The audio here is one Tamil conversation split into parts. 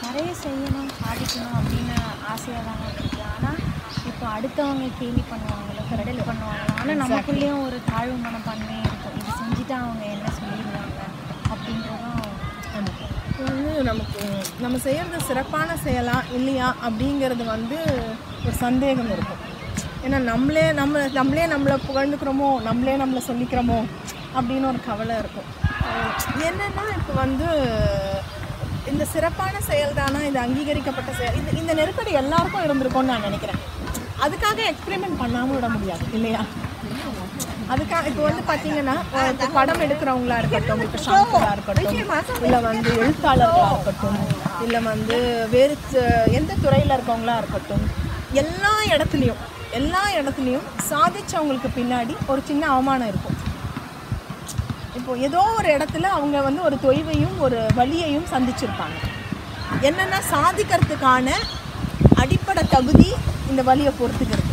நிறைய செய்யணும் சாதிக்கணும் அப்படின்னு ஆசையாக தானே இருக்கு ஆனால் இப்போ அடுத்தவங்க கேலி பண்ணுவாங்களோ கிரெடிட் பண்ணுவாங்களோ ஆனால் நமக்குள்ளேயும் ஒரு தாழ்வு மனப்பான்மையே இருக்கும் இது செஞ்சுட்டா அவங்க என்ன சொல்லிடுவாங்க அப்படின்றதும் ஆமாம் இப்போ வந்து நமக்கு நம்ம செய்கிறது சிறப்பான செயலா இல்லையா அப்படிங்கிறது வந்து ஒரு சந்தேகம் இருக்கும் ஏன்னா நம்மளே நம்ம நம்மளே நம்மளை புகழ்ந்துக்கிறோமோ நம்மளே நம்மளை சொல்லிக்கிறோமோ அப்படின்னு ஒரு கவலை இருக்கும் அஹ் என்னன்னா இப்போ வந்து இந்த சிறப்பான செயல் தானா இது அங்கீகரிக்கப்பட்ட செயல் இந்த இந்த நெருக்கடி எல்லாருக்கும் இருந்திருக்கும்னு நான் நினைக்கிறேன் அதுக்காக எக்ஸ்பெரிமெண்ட் பண்ணாமல் விட முடியாது இல்லையா அதுக்காக இப்போ வந்து பார்த்தீங்கன்னா அஹ் இப்போ படம் எடுக்கிறவங்களா இருக்கட்டும் இப்போ ஷாம்பராக இருக்கட்டும் இல்லை வந்து எழுத்தாளர்களாக இருக்கட்டும் இல்லை வந்து வேறு து- எந்த துறையில் இருக்கவங்களா இருக்கட்டும் எல்லா இடத்துலையும் எல்லா இடத்துலையும் சாதிச்சவங்களுக்கு பின்னாடி ஒரு சின்ன அவமானம் இருக்கும் இப்போ ஏதோ ஒரு இடத்துல அவங்க வந்து ஒரு தொய்வையும் ஒரு வலியையும் சந்திச்சிருப்பாங்க என்னென்னா சாதிக்கிறதுக்கான அடிப்படை தகுதி இந்த வலியை பொறுத்துக்கிறது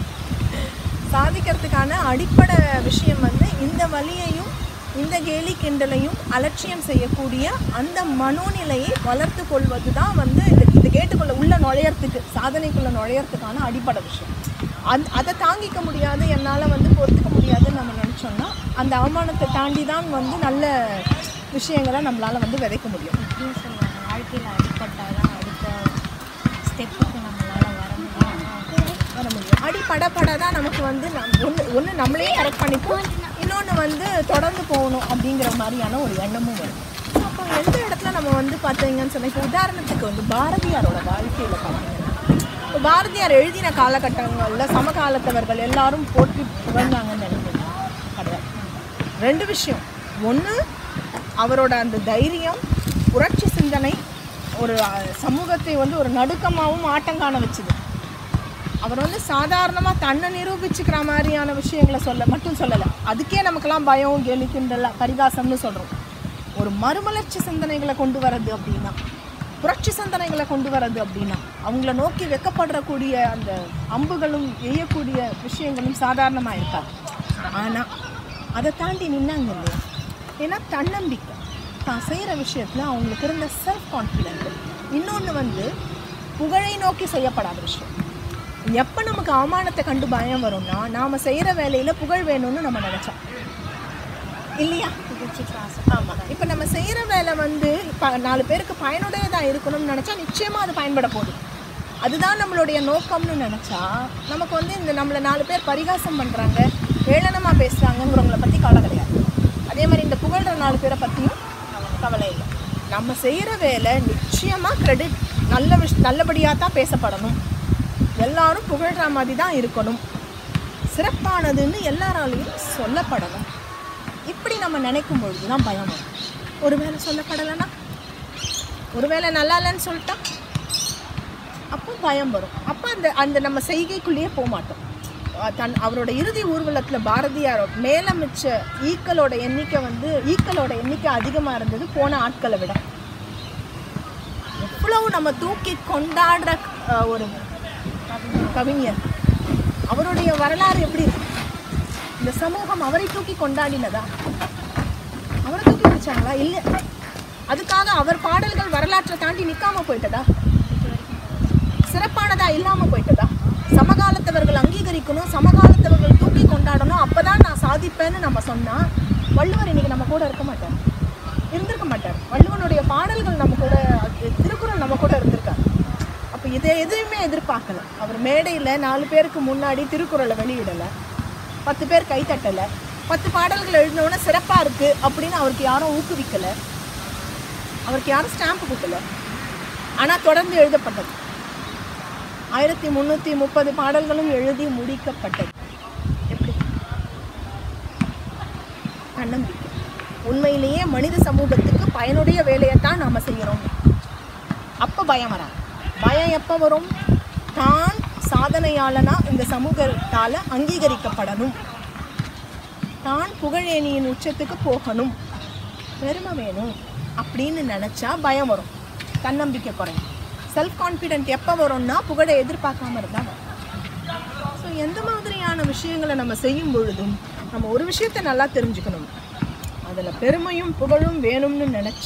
சாதிக்கிறதுக்கான அடிப்படை விஷயம் வந்து இந்த வலியையும் இந்த கேலி கிண்டலையும் அலட்சியம் செய்யக்கூடிய அந்த மனோநிலையை வளர்த்து கொள்வது தான் வந்து இந்த இந்த கேட்டுக்குள்ள உள்ள நுழையறதுக்கு சாதனைக்குள்ள நுழையறதுக்கான அடிப்படை விஷயம் அந் அதை தாங்கிக்க முடியாது என்னால் வந்து பொறுத்துக்க முடியாதுன்னு நம்ம நினச்சோம்னா அந்த அவமானத்தை தாண்டி தான் வந்து நல்ல விஷயங்களை நம்மளால் வந்து விதைக்க முடியும் இப்படியும் சொல்லுவாங்க வாழ்க்கையில் அடிப்பட்டால் தான் அடுத்த ஸ்டெப்புக்கு நம்மளால் வர முடியும் வர முடியும் அடி பட பட தான் நமக்கு வந்து ஒன்று ஒன்று நம்மளே கரெக்ட் பண்ணிப்போம் இன்னொன்று வந்து தொடர்ந்து போகணும் அப்படிங்கிற மாதிரியான ஒரு எண்ணமும் வரும் அப்போ எந்த இடத்துல நம்ம வந்து பார்த்தீங்கன்னு சொன்னால் இப்போ உதாரணத்துக்கு வந்து பாரதியாரோட வாழ்க்கையில் பார்த்தீங்கன்னா இப்போ பாரதியார் எழுதின காலகட்டங்களில் சமகாலத்தவர்கள் எல்லாரும் போற்றி புகழ்ந்தாங்கன்னு நினைக்கிறேன் கிடையாது ரெண்டு விஷயம் ஒன்று அவரோட அந்த தைரியம் புரட்சி சிந்தனை ஒரு அஹ், சமூகத்தை வந்து ஒரு நடுக்கமாகவும் ஆட்டங்காண வச்சுது அவர் வந்து சாதாரணமாக தன்னை நிரூபிச்சுக்கிற மாதிரியான விஷயங்களை சொல்ல மட்டும் சொல்லலை அதுக்கே நமக்கெல்லாம் பயம் கேலி கிண்டல் பரிகாசம்னு சொல்கிறோம் ஒரு மறுமலர்ச்சி சிந்தனைகளை கொண்டு வர்றது அப்படின்னா புரட்சி சிந்தனைகளை கொண்டு வர்றது அப்படின்னா அவங்கள நோக்கி வெக்கப்படக்கூடிய அந்த அம்புகளும் எய்யக்கூடிய விஷயங்களும் சாதாரணமாக இருக்காது ஆனால் அதை தாண்டி நின்னாங்க இல்லையா ஏன்னா தன்னம்பிக்கை தான் செய்கிற விஷயத்தில் அவங்களுக்கு இருந்த செல்ஃப் கான்ஃபிடென்ட் இன்னொன்று வந்து புகழை நோக்கி செய்யப்படாத விஷயம் எப்போ நமக்கு அவமானத்தை கண்டு பயம் வரும்னா நாம் செய்கிற வேலையில் புகழ் வேணும்னு நம்ம நினச்சோம் இல்லையா புகழ்ச்சிக்கு ஆசை ஆமாம் இப்போ நம்ம செய்கிற வேலை வந்து ப நாலு பேருக்கு பயனுடையதாக இருக்கணும்னு நினச்சா நிச்சயமாக அது பயன்பட போகுது அதுதான் நம்மளுடைய நோக்கம்னு நினச்சா நமக்கு வந்து இந்த நம்மளை நாலு பேர் பரிகாசம் பண்ணுறாங்க ஏளனமாக பேசுகிறாங்கங்கிறவங்கள பற்றி கவலை கிடையாது அதே மாதிரி இந்த புகழ்கிற நாலு பேரை பற்றியும் கவலை இல்லை நம்ம செய்கிற வேலை நிச்சயமாக கிரெடிட் நல்ல விஷ் நல்லபடியாக தான் பேசப்படணும் எல்லாரும் புகழ்கிற மாதிரி தான் இருக்கணும் சிறப்பானதுன்னு எல்லாராலையும் சொல்லப்படணும் இப்படி நம்ம நினைக்கும் பொழுது தான் பயம் வரும் ஒருவேளை சொல்லப்படலைன்னா ஒருவேளை நல்லா இல்லைன்னு சொல்லிட்டா அப்போ பயம் வரும் அப்போ அந்த அந்த நம்ம செய்கைக்குள்ளேயே போக மாட்டோம் அஹ் தன் அவரோட இறுதி ஊர்வலத்தில் பாரதியார் மேலமிச்ச ஈக்களோட எண்ணிக்கை வந்து ஈக்களோட எண்ணிக்கை அதிகமாக இருந்தது போன ஆட்களை விட எவ்வளவு நம்ம தூக்கி கொண்டாடுற அஹ், ஒரு கவிஞர் அவருடைய வரலாறு எப்படி இருக்கு இந்த சமூகம் அவரை தூக்கி கொண்டாடினதா அவரை தூக்கி பிடிச்சாங்களா இல்லை அதுக்காக அவர் பாடல்கள் வரலாற்றை தாண்டி நிற்காம போயிட்டதா சிறப்பானதா இல்லாம போயிட்டதா சமகாலத்தவர்கள் அங்கீகரிக்கணும் சமகாலத்தவர்கள் தூக்கி கொண்டாடணும் அப்பதான் நான் சாதிப்பேன்னு நம்ம சொன்னா வள்ளுவர் இன்னைக்கு நம்ம கூட இருக்க மாட்டார் இருந்திருக்க மாட்டார் வள்ளுவனுடைய பாடல்கள் நம்ம கூட அது திருக்குறள் நம்ம கூட இருந்திருக்காரு அப்போ இதை எதுவுமே எதிர்பார்க்கல அவர் மேடையில் நாலு பேருக்கு முன்னாடி திருக்குறளை வெளியிடலை பத்து பேர் கைத்தட்டலை பத்து பாடல்கள் எழுதினோடனே சிறப்பாக இருக்குது அப்படின்னு அவருக்கு யாரும் ஊக்குவிக்கலை அவருக்கு யாரும் ஸ்டாம்ப் கொடுக்கல ஆனால் தொடர்ந்து எழுதப்பட்டது ஆயிரத்தி முந்நூற்றி முப்பது பாடல்களும் எழுதி முடிக்கப்பட்டது எப்படி தன்னம்பிக்கை உண்மையிலேயே மனித சமூகத்துக்கு பயனுடைய வேலையைத்தான் நாம் செய்கிறோம் அப்போ பயம் வராது பயம் எப்போ வரும் தான் சாதனையாளனா இந்த சமூகத்தால் அங்கீகரிக்கப்படணும் தான் புகழேணியின் உச்சத்துக்கு போகணும் பெருமை வேணும் அப்படின்னு நினச்சா பயம் வரும் தன்னம்பிக்கை குறையும் செல்ஃப் கான்ஃபிடென்ட் எப்போ வரும்னா புகழை எதிர்பார்க்காம இருந்தால் வரும் ஸோ எந்த மாதிரியான விஷயங்களை நம்ம செய்யும் பொழுதும் நம்ம ஒரு விஷயத்தை நல்லா தெரிஞ்சுக்கணும் அதில் பெருமையும் புகழும் வேணும்னு நினச்சா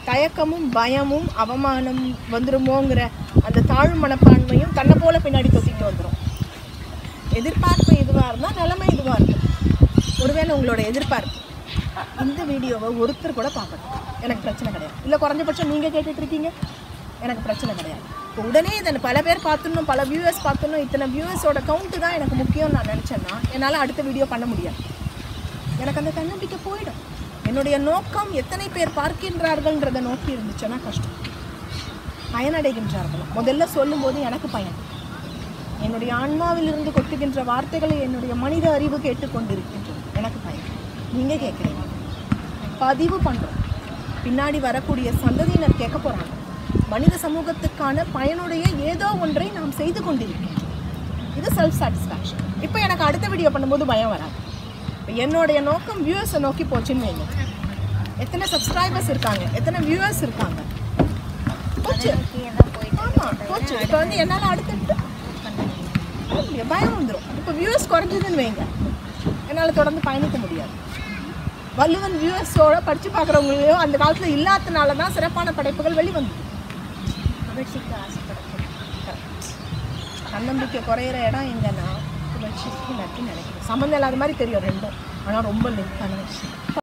தயக்கமும் பயமும் அவமானம் வந்துருமோங்கிற அந்த தாழ்வு மனப்பான்மையும் தன்னை போல பின்னாடி தொத்திட்டு வந்துடும் எதிர்பார்ப்பு இதுவாக இருந்தால் நிலைமை இதுவாக இருக்கும் ஒருவேளை உங்களோட எதிர்பார்ப்பு இந்த வீடியோவை ஒருத்தர் கூட பார்க்கணும் எனக்கு பிரச்சனை கிடையாது இல்லை குறைஞ்சபட்சம் நீங்கள் கேட்டுட்டு இருக்கீங்க எனக்கு பிரச்சனை கிடையாது இப்போ உடனே இதை பல பேர் பார்த்துடணும் பல வியூவர்ஸ் பார்த்துடணும் இத்தனை வியூவர்ஸோட கவுண்ட்டு தான் எனக்கு முக்கியம்னு நான் நினச்சேன்னா என்னால் அடுத்த வீடியோ பண்ண முடியாது எனக்கு அந்த தன்னம்பிக்கை போயிடும் என்னுடைய நோக்கம் எத்தனை பேர் பார்க்கின்றார்கள்ன்றதை நோக்கி இருந்துச்சுன்னா கஷ்டம் பயனடைகின்றார்களா முதல்ல சொல்லும்போது எனக்கு பயன் என்னுடைய ஆன்மாவிலிருந்து கொட்டுகின்ற வார்த்தைகளை என்னுடைய மனித அறிவு கேட்டுக்கொண்டிருக்கின்றது எனக்கு பயன் நீங்கள் கேட்குறீங்க பதிவு பண்ணுறோம் பின்னாடி வரக்கூடிய சந்ததியினர் கேட்க போகிறாங்க மனித சமூகத்துக்கான பயனுடைய ஏதோ ஒன்றை நாம் செய்து கொண்டிருக்கின்றோம் இது செல்ஃப் சாட்டிஸ்ஃபேக்ஷன் இப்போ எனக்கு அடுத்த வீடியோ பண்ணும்போது பயம் வராது இப்போ என்னுடைய நோக்கம் வியூவர்ஸை நோக்கி போச்சுன்னு வைங்க எத்தனை சப்ஸ்கிரைபர்ஸ் இருக்காங்க எத்தனை வியூவர்ஸ் இருக்காங்க போச்சு நோக்கியே தான் போயிட்டு ஆமாம் போச்சு இப்போ வந்து என்னால் அடுத்தடுத்து பண்ண முடியாது. பயம் வந்துடும் இப்போ வியூவர்ஸ் குறைஞ்சதுன்னு வைங்க என்னால் தொடர்ந்து பயணிக்க முடியாது வள்ளுவன் வியூவர்ஸோட படித்து பார்க்குறவங்களையும் அந்த காலத்தில் இல்லாதனால தான் சிறப்பான படைப்புகள் வெளிவந்தது புகழ்ச்சிக்கு ஆசைப்படக்கூடாது தன்னம்பிக்கை குறையிற இடம் எங்கன்னா புகழ்ச்சிக்கு நட்டு நினைக்கிறேன் சம்மந்தம் இல்லாத மாதிரி தெரியும் ரெண்டும் ஆனால் ரொம்ப லிங்கான விஷயம்